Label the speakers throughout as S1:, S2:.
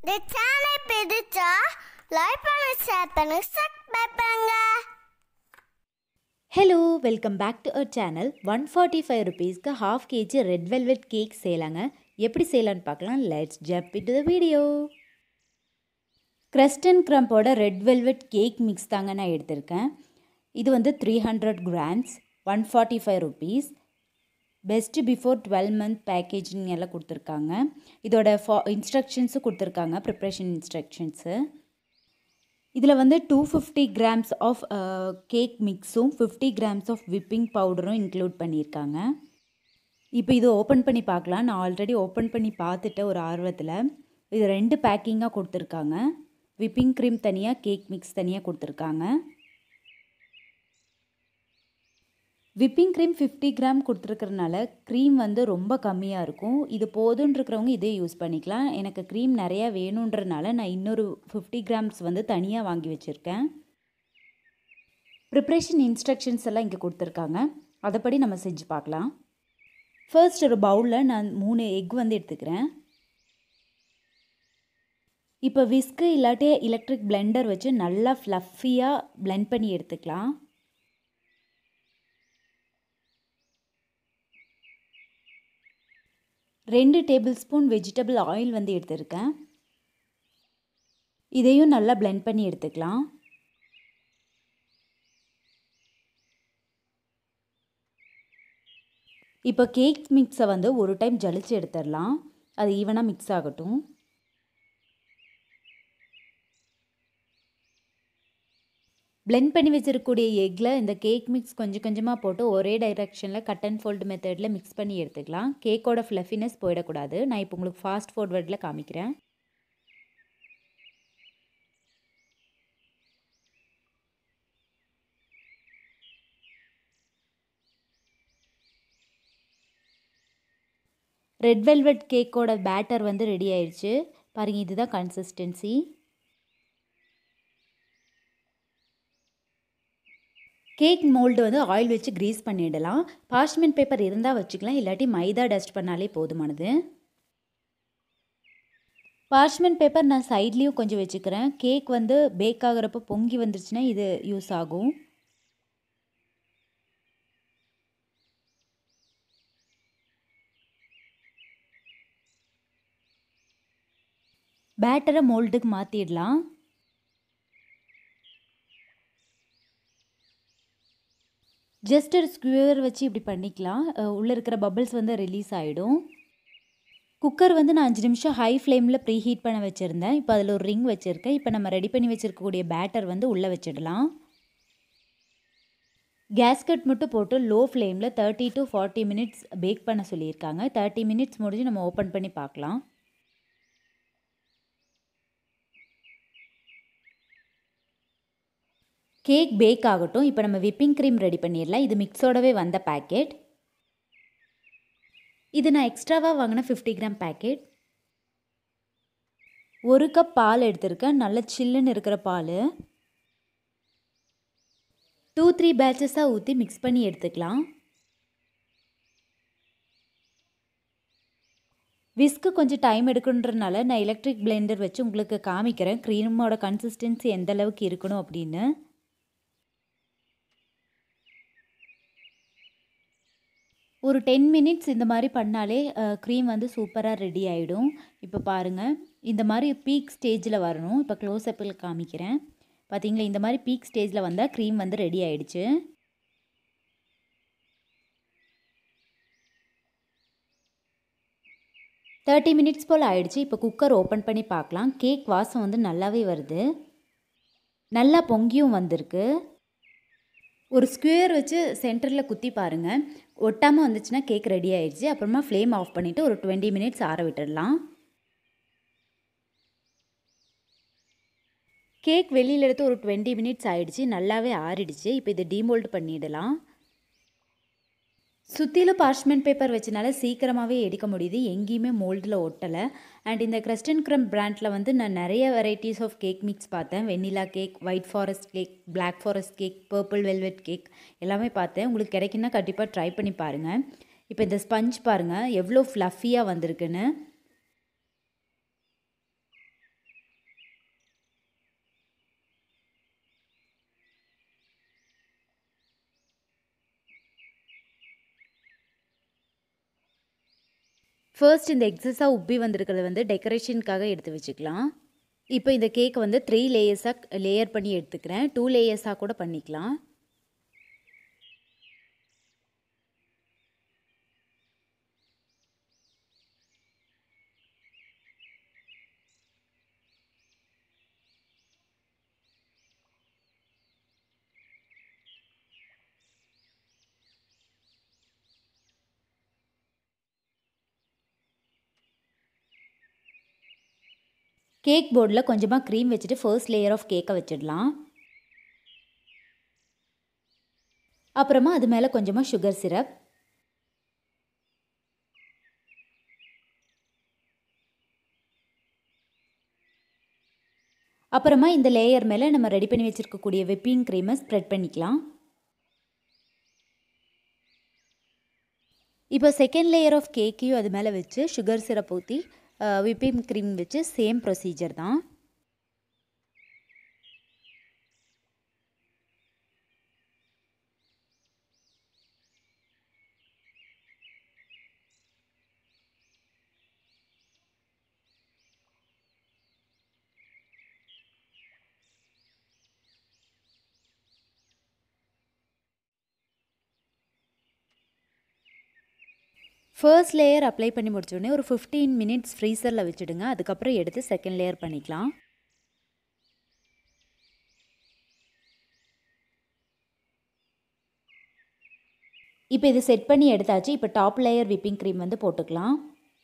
S1: இந்த சேனல் பிடிச்சா லைக் பண்ணு ஷேர் பண்ணு சப்ஸ்கிரைப் பண்ணுங்க
S2: hello welcome back to our channel one forty five ருபீஸ்க்கு half KG red velvet cake செய்யலாங்க எப்படி செய்யலான்னு பார்க்கலாம் let's jump in the video crust and க்ரம்போட ரெட் வெல்வெட் கேக் மிக்ஸ் தாங்க நான் எடுத்திருக்கேன் இது வந்து three hundred grams one forty five rupees best before twelve month packaging எல்லாம் கொடுத்துருக்காங்க இதோட ஃபா இன்ஸ்ட்ரக்ஷன்ஸும் கொடுத்துருக்காங்க ப்ரிப்ரேஷன் இன்ஸ்ட்ரக்ஷன்ஸு இதில் வந்து two fifty grams of cake மிக்ஸும் ஃபிஃப்டி கிராம்ஸ் ஆஃப் விப்பிங் பவுடரும் இன்க்ளூட் பண்ணியிருக்காங்க இப்போ இது ஓப்பன் பண்ணி பார்க்கலாம் நான் ஆல்ரெடி ஓப்பன் பண்ணி பார்த்துட்ட ஒரு ஆர்வத்தில் இது ரெண்டு பேக்கிங்காக கொடுத்துருக்காங்க விப்பிங் க்ரீம் தனியாக கேக் மிக்ஸ் தனியாக கொடுத்துருக்காங்க விப்பிங் க்ரீம் ஃபிஃப்டி கிராம் கொடுத்துருக்கறனால க்ரீம் வந்து ரொம்ப கம்மியாக இருக்கும் இது போதுன்னு இருக்கிறவங்க இதே யூஸ் பண்ணிக்கலாம் எனக்கு க்ரீம் நிறையா வேணுன்றனால நான் இன்னொரு ஃபிஃப்டி கிராம்ஸ் வந்து தனியாக வாங்கி வச்சுருக்கேன் ப்ரிப்ரேஷன் இன்ஸ்ட்ரக்ஷன்ஸ் எல்லாம் இங்கே கொடுத்துருக்காங்க அதைப்படி நம்ம செஞ்சு பார்க்கலாம் ஃபர்ஸ்ட் ஒரு பவுலில் நான் மூணு எக் வந்து எடுத்துக்கிறேன் இப்போ விஸ்க்கு இல்லாட்டி எலக்ட்ரிக் பிளெண்டர் வச்சு நல்லா ஃப்ளஃபியாக பிளெண்ட் பண்ணி எடுத்துக்கலாம் ரெண்டு டேபிள் ஸ்பூன் வெஜிடபிள் ஆயில் வந்து எடுத்திருக்கேன் இதையும் நல்லா பிளெண்ட் பண்ணி எடுத்துக்கலாம் இப்போ கேக் மிக்ஸை வந்து ஒரு டைம் ஜலிச்சு எடுத்துடலாம் அது ஈவனாக மிக்ஸ் ஆகட்டும் பிளெண்ட் பண்ணி வச்சிருக்கக்கூடிய எக்கில் இந்த கேக் மிக்ஸ் கொஞ்சம் கொஞ்சமாக போட்டு ஒரே டைரெக்ஷனில் கட் அண்ட் ஃபோல்டு மெத்தடில் மிக்ஸ் பண்ணி எடுத்துக்கலாம் கேக்கோட ஃப்ளஃபினஸ் போயிடக்கூடாது நான் இப்போ உங்களுக்கு ஃபாஸ்ட் ஃபார்வர்டில் காமிக்கிறேன் ரெட் வெல்வெட் கேக்கோட பேட்டர் வந்து ரெடி ஆயிடுச்சு பாருங்கள் இதுதான் கன்சிஸ்டன்சி கேக் மோல்டு வந்து ஆயில் வச்சு க்ரீஸ் பண்ணிடலாம் பார்ச்மெண்ட் பேப்பர் இருந்தால் வச்சுக்கலாம் இல்லாட்டி மைதா டஸ்ட் பண்ணாலே போதுமானது பார்ச்மெண்ட் பேப்பர் நான் சைட்லேயும் கொஞ்சம் வச்சுக்கிறேன் கேக் வந்து பேக் ஆகிறப்போ பொங்கி வந்துருச்சுன்னா இது யூஸ் ஆகும் பேட்டரை மோல்டுக்கு மாற்றிடலாம் ஜஸ்ட் ஒரு ஸ்க்யூர் வச்சு இப்படி பண்ணிக்கலாம் உள்ளே இருக்கிற பபிள்ஸ் வந்து ரிலீஸ் ஆகிடும் குக்கர் வந்து நான் அஞ்சு நிமிஷம் ஹை ஃப்ளேமில் ப்ரீ ஹீட் பண்ண வச்சுருந்தேன் இப்போ அதில் ஒரு ரிங் வச்சுருக்கேன் இப்போ நம்ம ரெடி பண்ணி வச்சுருக்கக்கூடிய பேட்டர் வந்து உள்ளே வச்சிடலாம் கேஸ்கட் மட்டும் போட்டு லோ ஃப்ளேமில் thirty to forty minutes bake பண்ண சொல்லியிருக்காங்க தேர்ட்டி மினிட்ஸ் முடிஞ்சு நம்ம ஓப்பன் பண்ணி பார்க்கலாம் கேக் பேக் ஆகட்டும் இப்போ நம்ம விப்பிங் க்ரீம் ரெடி பண்ணிடலாம் இது மிக்ஸோடவே வந்த பேக்கெட் இது நான் எக்ஸ்ட்ராவாக வாங்கின ஃபிஃப்டி கிராம் பேக்கெட் ஒரு கப் பால் எடுத்திருக்கேன் நல்ல சில்லுன்னு இருக்கிற பால் டூ த்ரீ பேட்சஸாக ஊற்றி மிக்ஸ் பண்ணி எடுத்துக்கலாம் விஸ்க்கு கொஞ்சம் டைம் எடுக்கணுன்றனால நான் எலக்ட்ரிக் பிளெண்டர் வச்சு உங்களுக்கு காமிக்கிறேன் க்ரீமோட கன்சிஸ்டன்சி எந்த அளவுக்கு இருக்கணும் அப்படின்னு ஒரு டென் மினிட்ஸ் இந்த மாதிரி பண்ணாலே க்ரீம் வந்து சூப்பராக ரெடி ஆகிடும் இப்போ பாருங்கள் இந்த மாதிரி பீக் ஸ்டேஜில் வரணும் இப்போ க்ளோஸ்அப்பில் காமிக்கிறேன் பார்த்தீங்களா இந்த மாதிரி பீக் ஸ்டேஜில் வந்தால் க்ரீம் வந்து ரெடி ஆகிடுச்சு தேர்ட்டி மினிட்ஸ் போல் ஆயிடுச்சு இப்போ குக்கர் ஓப்பன் பண்ணி பார்க்கலாம் கேக் வாசம் வந்து நல்லாவே வருது நல்லா பொங்கியும் வந்திருக்கு ஒரு ஸ்கொயர் வச்சு சென்டரில் குத்தி பாருங்கள் ஒட்டாமல் வந்துச்சுன்னா கேக் ரெடி ஆயிடுச்சு அப்புறமா ஃப்ளேம் ஆஃப் பண்ணிவிட்டு ஒரு டுவெண்ட்டி மினிட்ஸ் ஆற விட்டுடலாம் கேக் வெளியில் எடுத்து ஒரு டுவெண்ட்டி மினிட்ஸ் ஆயிடுச்சு நல்லாவே ஆறிடுச்சு இப்போ இதை டீமோல்ட் பண்ணிடலாம் சுற்றிலும் பார்ச்மெண்ட் பேப்பர் வச்சனால சீக்கிரமாகவே எடுக்க முடியுது எங்கேயுமே மோல்டில் ஒட்டலை அண்ட் இந்த கிரஸ்டன் க்ரம் பிராண்டில் வந்து நான் நிறைய வெரைட்டிஸ் ஆஃப் கேக் மிக்ஸ் பார்த்தேன் vanilla cake white forest cake black forest cake purple velvet cake எல்லாமே பார்த்தேன் உங்களுக்கு கிடைக்குன்னா கண்டிப்பாக ட்ரை பண்ணி பாருங்கள் இப்போ இந்த ஸ்பஞ்ச் பாருங்கள் எவ்வளோ ஃப்ளஃபியாக வந்திருக்குன்னு ஃபர்ஸ்ட் இந்த எக்ஸஸாக உப்பி வந்திருக்கிறத வந்து டெக்கரேஷனுக்காக எடுத்து வச்சுக்கலாம் இப்போ இந்த கேக் வந்து த்ரீ லேயர்ஸாக லேயர் பண்ணி எடுத்துக்கிறேன் டூ லேயர்ஸாக கூட பண்ணிக்கலாம் கேக் போர்டில் கொஞ்சமாக க்ரீம் வச்சுட்டு ஃபர்ஸ்ட் லேயர் ஆஃப் கேக்கை வச்சிடலாம் அப்புறமா அது மேலே கொஞ்சமாக சுகர் சிரப் அப்புறமா இந்த லேயர் மேலே நம்ம ரெடி பண்ணி வச்சுருக்கக்கூடிய விப்பிங் க்ரீமை ஸ்ப்ரெட் பண்ணிக்கலாம் இப்போ செகண்ட் லேயர் ஆஃப் கேக்கையும் அது மேலே வச்சு சுகர் சிரப் ஊற்றி விப்பிங் க்ரீம் வச்சு சேம் ப்ரொசீஜர் தான் ஃபர்ஸ்ட் லேயர் அப்ளை பண்ணி முடிச்சோடனே ஒரு ஃபிஃப்டீன் மினிட்ஸ் ஃப்ரீசரில் வச்சுடுங்க அதுக்கப்புறம் எடுத்து செகண்ட் லேயர் பண்ணிக்கலாம் இப்போ இது செட் பண்ணி எடுத்தாச்சு இப்போ டாப் லேயர் விப்பிங் க்ரீம் வந்து போட்டுக்கலாம்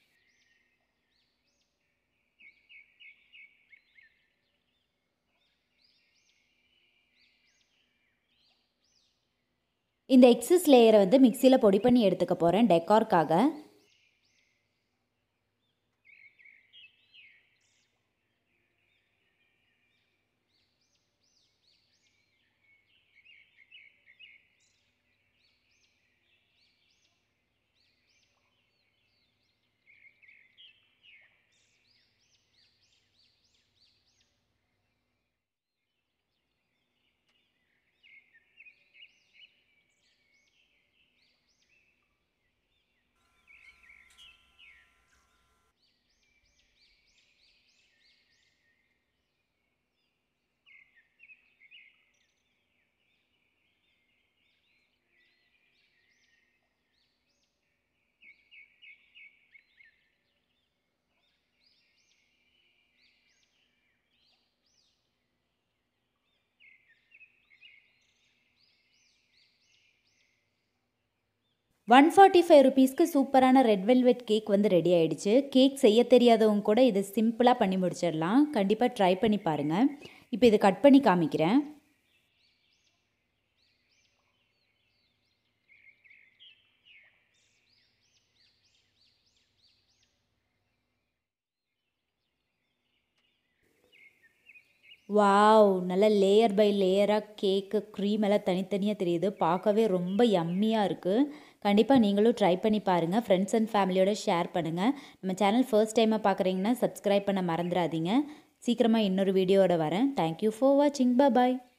S2: இந்த எக்ஸஸ் லேயரை வந்து மிக்சியில் பொடி பண்ணி எடுத்துக்க போகிறேன் டெக்கார்க்காக ஒன் ஃபார்ட்டி ஃபைவ் ருபீஸ்க்கு சூப்பரான ரெட் வெல்வெட் கேக் வந்து ரெடி ஆயிடுச்சு கேக் செய்ய தெரியாதவங்க கூட இதை சிம்பிளாக பண்ணி முடிச்சிடலாம் கண்டிப்பாக ட்ரை பண்ணி பாருங்கள் இப்போ இதை கட் பண்ணி காமிக்கிறேன் வாவ் நல்ல லேயர் பை லேயராக கேக்கு க்ரீம் எல்லாம் தனித்தனியாக தெரியுது பார்க்கவே ரொம்ப யம்மியாக இருக்குது கண்டிப்பாக நீங்களும் ட்ரை பண்ணி பாருங்கள் ஃப்ரெண்ட்ஸ் அண்ட் ஃபேமிலியோட ஷேர் பண்ணுங்கள் நம்ம சேனல் ஃபர்ஸ்ட் டைமாக பார்க்குறீங்கன்னா சப்ஸ்கிரைப் பண்ண மறந்துடாதீங்க சீக்கிரமாக இன்னொரு வீடியோவோட வரேன் தேங்க்யூ ஃபார் வாட்சிங் பாய்